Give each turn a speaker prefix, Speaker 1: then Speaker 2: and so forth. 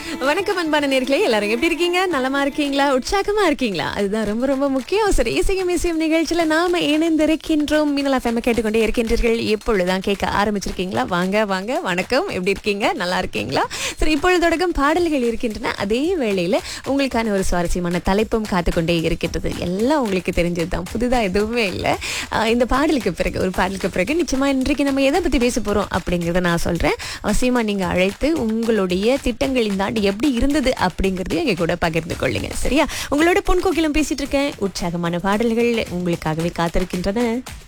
Speaker 1: வணக்கம் அன்பான நேர்களே எல்லாரும் எப்படி இருக்கீங்க நலமா இருக்கீங்களா உற்சாகமா இருக்கீங்களா அதுதான் ரொம்ப ரொம்ப முக்கியம் சரி இசையும் இசையும் நிகழ்ச்சியில நாம இணைந்திருக்கின்றோம் மீனலா ஃபேம கேட்டுக்கொண்டே இருக்கின்றீர்கள் எப்பொழுதுதான் கேட்க ஆரம்பிச்சிருக்கீங்களா வாங்க வாங்க வணக்கம் எப்படி இருக்கீங்க நல்லா இருக்கீங்களா சரி இப்பொழுது தொடக்கம் பாடல்கள் இருக்கின்றன அதே வேளையில உங்களுக்கான ஒரு சுவாரஸ்யமான தலைப்பும் காத்துக்கொண்டே இருக்கின்றது எல்லாம் உங்களுக்கு தெரிஞ்சது தான் புதுதா எதுவுமே இல்லை ஆஹ் இந்த பாடலுக்கு பிறகு ஒரு பாடலுக்கு பிறகு நிச்சயமா இன்றைக்கு நம்ம எதை பத்தி பேச போறோம் அப்படிங்கறத நான் சொல்றேன் அவசியமா நீங்க அழைத்து உங்களுடைய திட்டங்கள் இந்த ஆண்டு எப்படி இருந்தது அப்படிங்கறதையும் எங்க கூட பகிர்ந்து கொள்ளுங்க சரியா உங்களோட பொன் கோகிலம் பேசிட்டு இருக்கேன் உற்சாகமான பாடல்கள் உங்களுக்காகவே காத்திருக்கின்றன